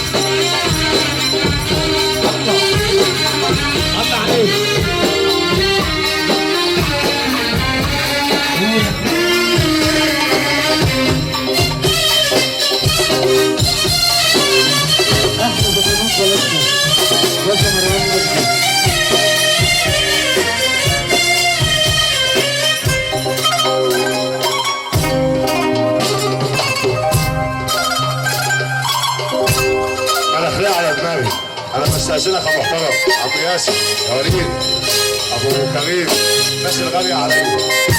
الله عليك احنا بطلوك بلدنا وجه مروان بلدنا انا خليع على دماغي انا بستاذنك يا محترم ابو ياسر يا وليد ابو كريم الناس الغاليه عليا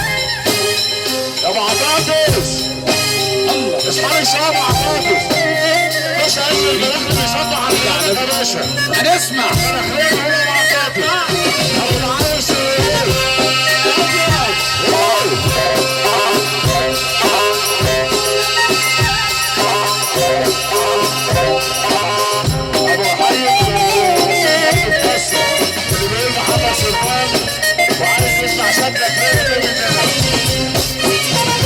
يا ابو عطاطس الله اسمعني شويه يا ابو عطاطس باشا عز الملاك اللي بيصدق على الجامع يا باشا هنسمع انا خليع على ابو عطاطس ابو العرس ابو حي القصه اللي بيقول محمد سلطان وعايز يسمع شكلك ليه من الناس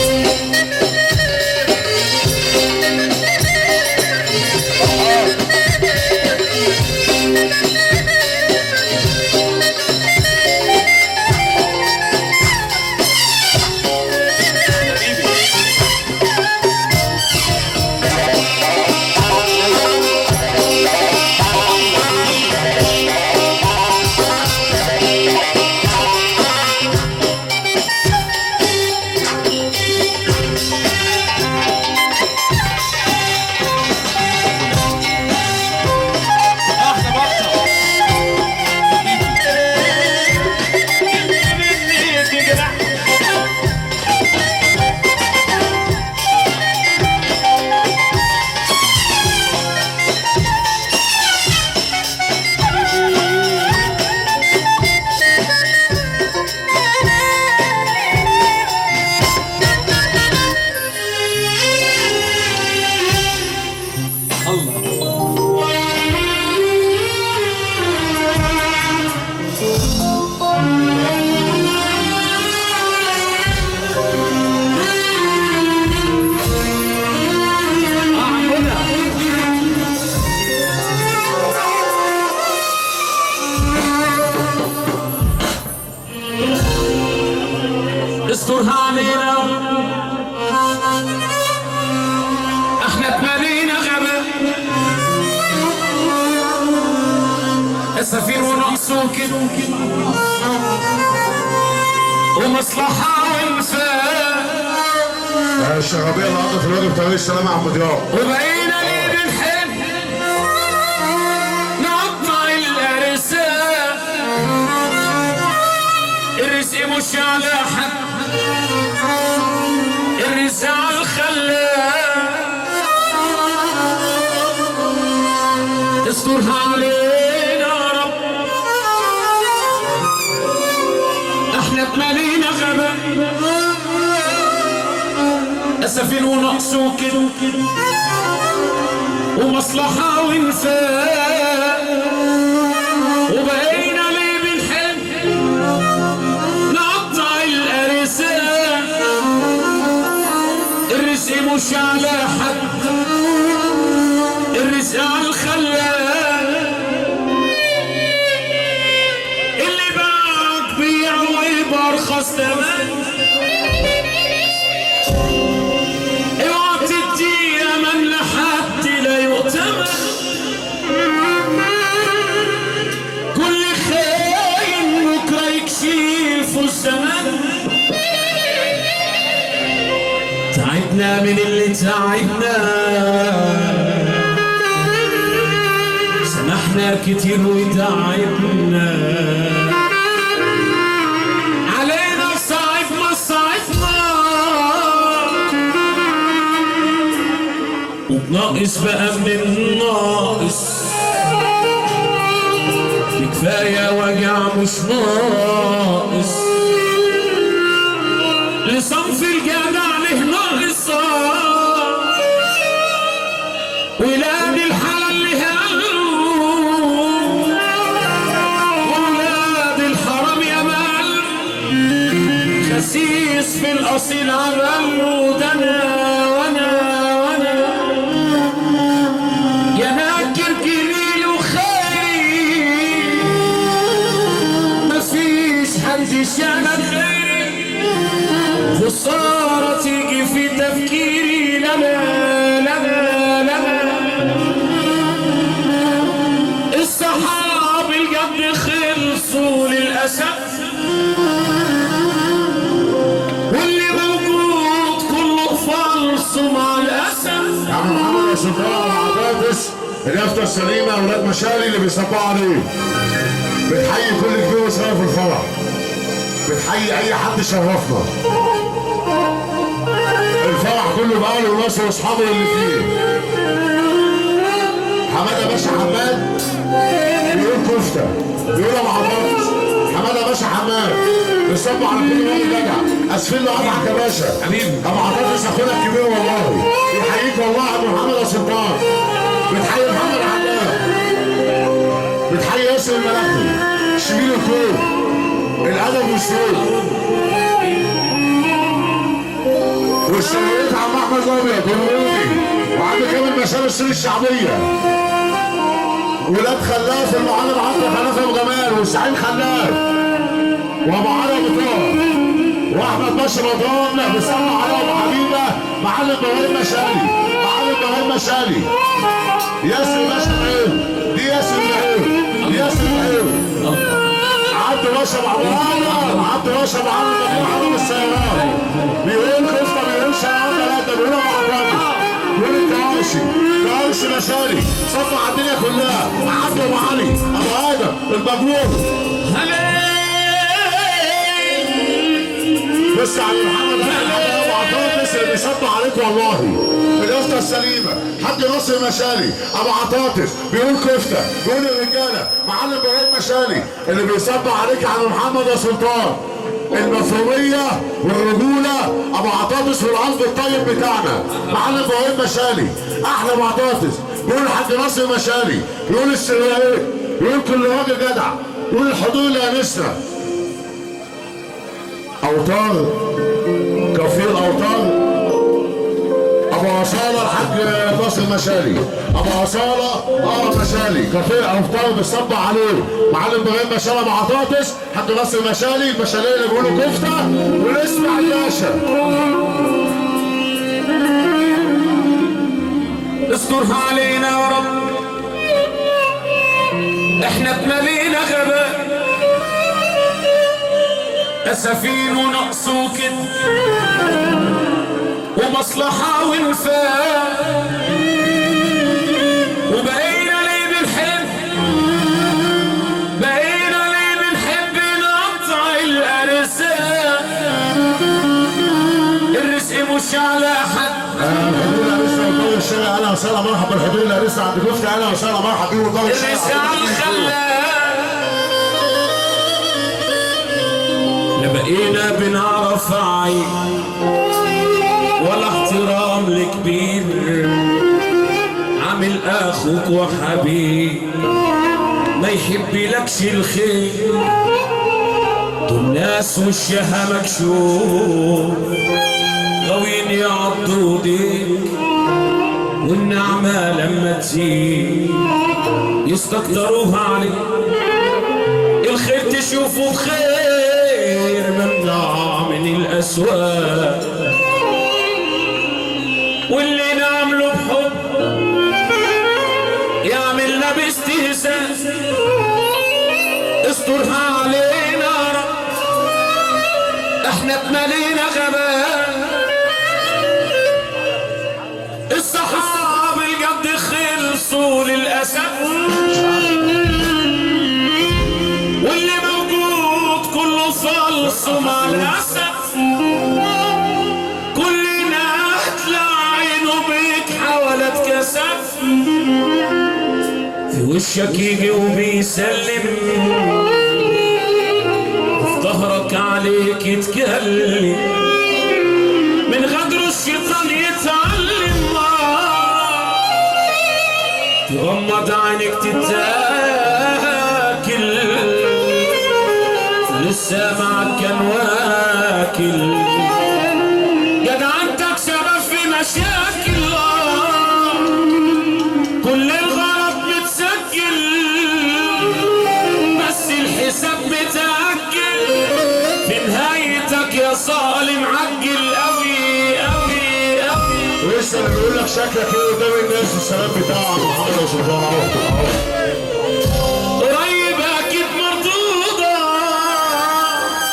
احنا بطل الله استرها علينا احنا اتملينا غبا السفير ونقصه كده ومصلحة وانفاق الشغبيه اللي قضت الواجب طريق السلام يا عم ضياء وبقينا ليه بنحب نقطع الارزاق الرزق مش على حد الرزق على الخلاق استرها علينا يا رب احنا اتملينا غبا اسفين ونقص وكده ومصلحة وانفاق وبقينا ليه بنحب نقطع الارزاق الرزق مش على حد الرزق على الخلاق اللي باعك بيعه وبارخص تمام اوعى تدي امل لحد لا يؤتمن كل خاين بكره يكشفه الزمان تعبنا من اللي تعبنا سمحنا كتير وتعبنا علينا صعب ما صعبنا وبناقص بقى من الناقص كفاية وجع مش ناقص لصنف الجدع له ناقصة ولاد الحلال لها ولاد الحرام يا مال خسيس في الأصيل عمل ودنا وانا وانا يا ناكي سلطان وعطاتس اليافطة السليمة أولاد مشالي اللي بيصبحوا عليه بتحيي كل كبير وصغير في الفرح بتحيي أي حد شرفنا الفرح كله بأهله وناسه وأصحابه اللي فيه حمادة باشا حماد بيقول كفتة بيقول أبو عباس حمادة باشا حماد بيصبوا على كل يوم جدع اسفين له قطعك يا باشا حبيبي. ابو عباس اخونا الكبير والله بيحييك والله يا ابو محمد يا سلطان بتحيي محمد علاء بتحيي ياسر الملكي شبيل الكون الادب والسلوك والشرقية عم احمد الابيض والرومي وعند كامل مشاري السير الشعبيه ولاد خلاف المعلم عبد خلاف ابو جمال وسعيد خلاف وابو علي ابو طه واحمد باشا رضوان بيسمع على ابو حبيبه معلم ابراهيم مشالي معلم ابراهيم مشالي ياسر باشا معين دي ياسر معين دي ياسر معين عبد باشا معلم عبد باشا معلم معلم السيارات بيقول خفته بيقول شعار ثلاثه بيقول ابو عبد بيقول الكراشي كراشي مشالي صفى على الدنيا كلها عبد ابو علي ابو ادم المجنون بص على محمد علي ابو عطاطس اللي بيصدوا عليك والله اليافطه السليمه حاج ناصر مشالي ابو عطاطس بيقول كفته بيقول الرجاله معلم ابراهيم مشالي اللي بيصدوا عليك على محمد يا سلطان المفهوميه والرجوله ابو عطاطس والقلب الطيب بتاعنا معلم ابراهيم مشالي احلى ابو عطاطس بيقول الحاج ناصر مشالي بيقول السرياليه بيقول كل راجل جدع بيقول الحضور اللي انسنا اوتار كفيل اوتار ابو عصالة الحاج ناصر مشالي ابو عصالة اه مشالي كفيل اوتار بيصب عليه معلم ابراهيم مشالي ابو عطاطس حاج ناصر مشالي المشاليه اللي بيقولوا كفته ونسمع الباشا استرها علينا يا رب احنا اتملينا غباء اسفين ونقص وكده ومصلحة وانفاق وبقينا ليه بنحب بقينا ليه بنحب نقطع الارزاق الرزق مش على حد الحضور الارسة وطول الشارع اهلا وسهلا مرحبا بالحضور الارسة عند كفته اهلا وسهلا مرحبا بيه وطول الشارع الرزق على الخلاق لا بقينا بنعرف عين ولا احترام لكبير عامل اخوك وحبيب ما يحبلكش الخير دول ناس وشها مكشوف غاويين يعضوا ايديك والنعمة لما تزيد يستكتروها عليك الخير تشوفه بخير ممنوع من الأسواق واللي نعمله بحب يعملنا باستهزاء استرها علينا يا رب احنا اتملينا غباء الصحاب الجد خلصوا للأسف واللي موجود كله فلص مع الأسف كلنا هتلاقي عينه بيك حاولت كسف في وشك يجي وبيسلم وفي ظهرك عليك يتكلم من غدر الشيطان يتعلم تغمض عينك تتاكل لسه معك كان واكل جدعنتك سبب في مشاكل كل الغلط متسجل بس الحساب متأجل في نهايتك يا صالم عجل قوي قوي قوي لسه اللي بيقول لك شكلك ايه قدام الناس السلام بتاعه عبد محمد يا سلطان اهو اهو قريب اكيد مردودة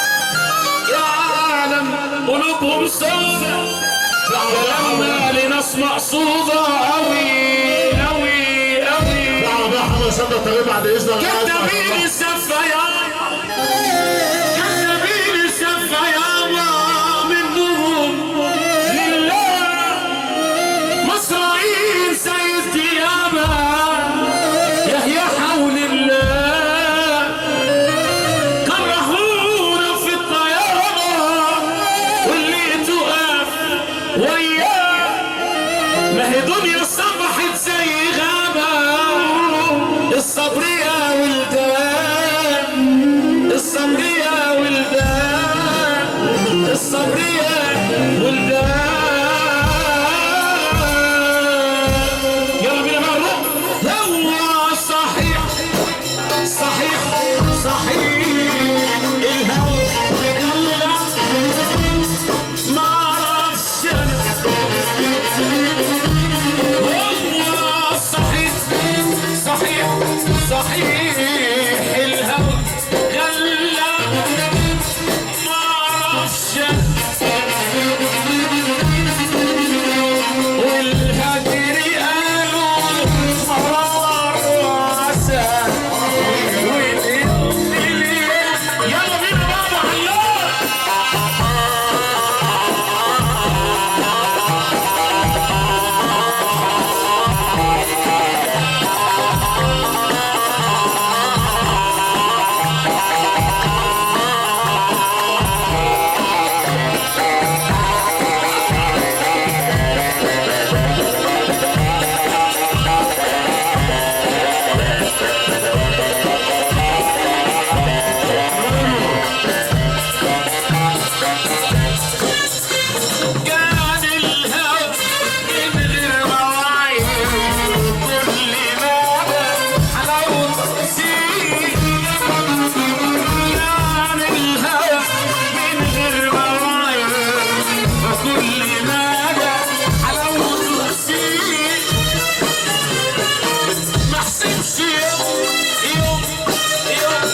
يا عالم قلوبهم سودة فلما لناس مقصودة أوي أوي أوي عربية حمد صدى الطريق بعد إذنك كذابين السفة يابا كذابين السفة يابا منهم لله مصراعين سيد ديابة يحيى حول الله كرهونا في الطيارة واللي تقف وياه ما هي دنيا صبحت زي غابة الصبر يا ولدان الصبر يا ولدان الصبر يا ولدان يلا بينا بقى نروح هو صحيح صحيح صحيح الهوى يلا ما اعرفش والله صحيح صحيح صحيح الهوى غلا ما اعرفش والهجر قالوا مرار وعسى يلا بينا بابا حيار كان الهوى من غير مواعيد كل مدى حلاوة زين كان الهوى من غير مواعيد كل مدى حلاوة زين ما حسبش يوم يوم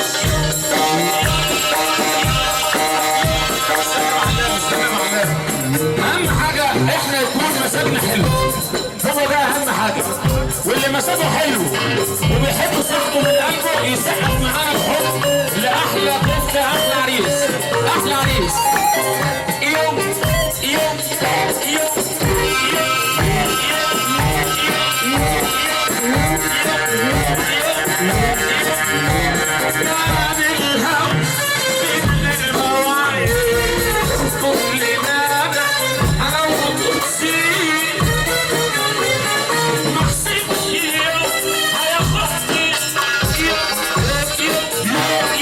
اهم حاجه احنا يكون مزاجنا حلو هو ده اهم حاجه واللي مزاجه حلو وبيحب صاحبه من قلبه يسقف معانا بحب لاحلى كفته احلى عريس احلى عريس يوم يوم يوم نادي الهوى من المواعيد كل نادى على وضوء ما حسبش يوم هياخدني يوم يوم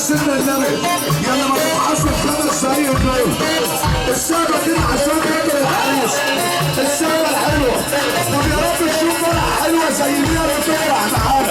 سيدنا النبي يلا ما تتعصب خمس دقايق دول السابة دي عشان خاطر العروس السابة الحلوة طب يا رب تشوف فرحة حلوة زي اللي بتفرح معانا